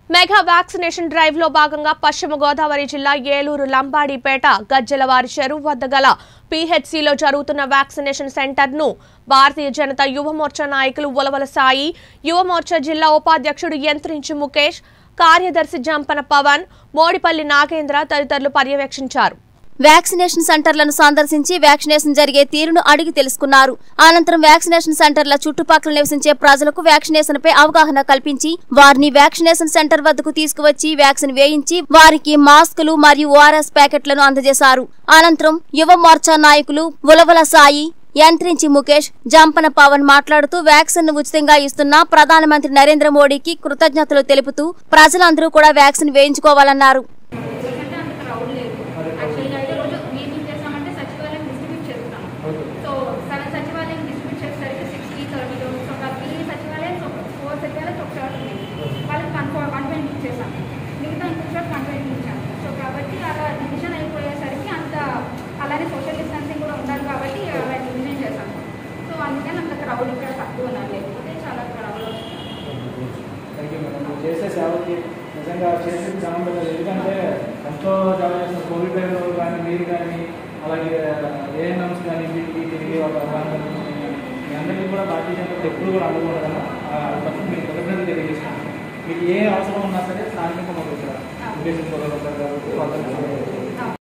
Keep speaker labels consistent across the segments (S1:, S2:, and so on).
S1: Mega vaccination drive లో భాగంగా పశ్చిమ గోదావరి జిల్లా ఏలూరు లంబాడిపేట గజ్జలవారి చెరువు వద్ద గల పీహెచ్సిలో జరుగుతున్న వ్యాక్సినేషన్ సెంటర్ ను భారతీయ జనతా యువమోర్చా నాయకులు ఉలవల సాయి యువమోర్చా జిల్లా ఉపాధ్యక్షుడు యంత్రించి ముఖేష్ కార్యదర్శి జంపన పవన్ మోడిపల్లి నాగేంద్ర తదితరులు పర్యవేక్షించారు
S2: వ్యాక్సినేషన్ సెంటర్లను సందర్శించి వ్యాక్సినేషన్ జరిగే తీరును అడిగి తెలుసుకున్నారు అనంతరం వ్యాక్సినేషన్ సెంటర్ల చుట్టుపక్కల నివసించే ప్రజలకు వ్యాక్సినేషన్ పై అవగాహన కల్పించి వారిని వ్యాక్సినేషన్ సెంటర్ వద్దకు తీసుకువచ్చి వ్యాక్సిన్ వేయించి వారికి మాస్కులు మరియు ఓఆర్ఎస్ ప్యాకెట్లను అందజేశారు అనంతరం యువ మోర్చా నాయకులు ఉలవల సాయి యంత్రించి ముఖేష్ జంపన పవన్ మాట్లాడుతూ వ్యాక్సిన్ ను ఉచితంగా ఇస్తున్న ప్రధానమంత్రి నరేంద్ర మోడీకి కృతజ్ఞతలు తెలుపుతూ ప్రజలందరూ కూడా వ్యాక్సిన్ వేయించుకోవాలన్నారు
S3: ఎందుకంటే అంత క్రౌడ్ లేదు యాక్చువల్గా అయితే రోజు మేము ఏం చేస్తామంటే సచివాలయం డిస్ట్రిబ్యూట్ చేస్తాం సో సెవెన్ సచివాలయం డిస్ట్రిబ్యూట్ చేసేసరికి సిక్స్టీ థర్టీలో ఒక త్రీ సచివాలయం ఫోర్ సచివాలయం ఒక చోట ఉంది వాళ్ళకి వన్ వన్ ట్వంటీ ఇచ్చేసాం మిగతా ఇంకొక చోట వన్ ట్వంటీ ఇచ్చాం సో కాబట్టి అలా డివిజన్ అయిపోయేసరికి అంత అలానే సోషల్ డిస్టెన్సింగ్ కూడా ఉండాలి కాబట్టి అలా డివిజన్ చేసాం సో అందుకని అంత క్రౌడ్ ఇక్కడ తక్కువ ఉన్నారు లేకపోతే చాలా క్రౌడ్
S4: థ్యాంక్ యూ మేడం మీరు చేసే సేవకి నిజంగా చేసేది చాలా పెద్దది ఎందుకంటే ఎంతో సేవ చేసిన కోవిడ్ టైంలో కానీ మీరు కానీ అలాగే ఏఎన్ఎంస్ కానీ వీటికి తిరిగి ఒక అవగాహన కల్పించింది కానీ మీ అందరికీ కూడా భారతీయ జనతా పార్టీ ఎప్పుడు కూడా అందుకుంటుందా ఫస్ట్ మీకు కృతజ్ఞతలు తెలియజేస్తాను మీకు ఏ అవసరం ఉన్నా సరే స్థానికంగా మాకు ఇక్కడ ఉద్దేశం పొందగలుగుతారు కాబట్టి వాళ్ళకి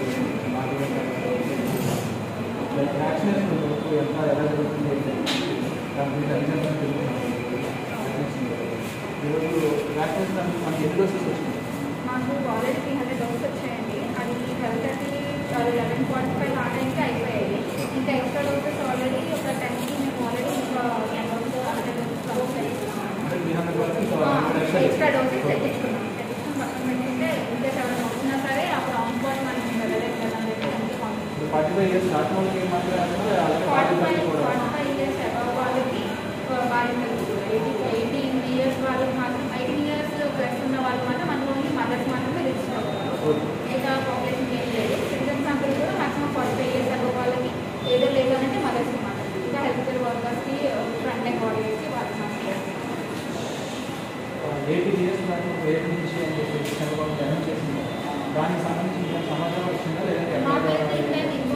S4: వ్యాక్సినేషన్ ఎంత ఎలా జరుగుతుంది దాని గురించి అడిగిన ఈరోజు వ్యాక్సినేషన్ అంటే మనకి ఎన్ని డోసెస్ వచ్చినాయి
S3: మాకు ఆల్రెడీ త్రీ హండ్రెడ్ డోస్ వచ్చాయండి అది twelve thirty eleven forty five ఆ టైంకి అయిపోయాయి ఇంకా ఎక్స్ట్రా డోసెస్ ఆల్రెడీ ఒక టెన్కి మేము ఆల్రెడీ ఇంకా టెన్ డోసెస్ హండ్రెడ్ డోసెస్
S4: అంటే త్రీ హండ్రెడ్ వరకు ఇంకా హండ్రెడ్ ఎక్స్ట్రా
S3: ఎక్స్ట్రా డోసెస్ తెప్పించుకున్నాం తెప్పించుకుని పక్కన పెట్టుకుంటే ఇంకా ఎవరైనా వస్తున్నా సరే అప్పుడు ఆన్ స్పాట్ మనం వెళ్ళలేదు కదా అని చెప్పి అందుకే
S4: ఇప్పుడు ఫార్టీ ఫైవ్ ఇయర్స్ దాటిన వాళ్ళకి ఏం మాట్లాడారు అలాగే
S3: ఫార్టీ
S4: ఫార్టీ
S3: ఫైవ్
S4: కూడా
S3: ఫార్టీ ఫైవ్ ఇయర్స్ అబవ్ వాళ్ళకి బాలింతలు ఎయిటీ ఎయిటీన్ ఇయర్స్ వాళ్ళకి మాత్రం ఎయిటీన్ ఇయర్స్ ప్లస్ ఉన్న వాళ్ళు మాత్రం మన ఓన్లీ మదర్స్ మాత్రమే రిజిస్టర్ అవుతారు
S4: ఓకే.
S3: మిగతా పాపులేషన్ ఏం లేదు సిటిజన్స్ అందరూ కూడా maximum forty five years above వాళ్ళకి ఏదో లేదు అని అంటే మదర్స్ మాత్రం ఇంకా హెల్త్ కేర్ వర్కర్స్కి ఫ్రంట్ లైన్ వారియర్స్కి వాళ్ళకి మాత్రం
S4: ఎయిటీ ఇయర్స్ దాకా వెయిట్ నుంచి అని చెప్పి చంద్రబాబు అనౌన్స్ చేసింది దానికి సంబంధించి ఇంకా సమాచారం వచ్చిందా లేదంటే
S3: నాకైతే
S4: ఎక్కడ
S3: నేను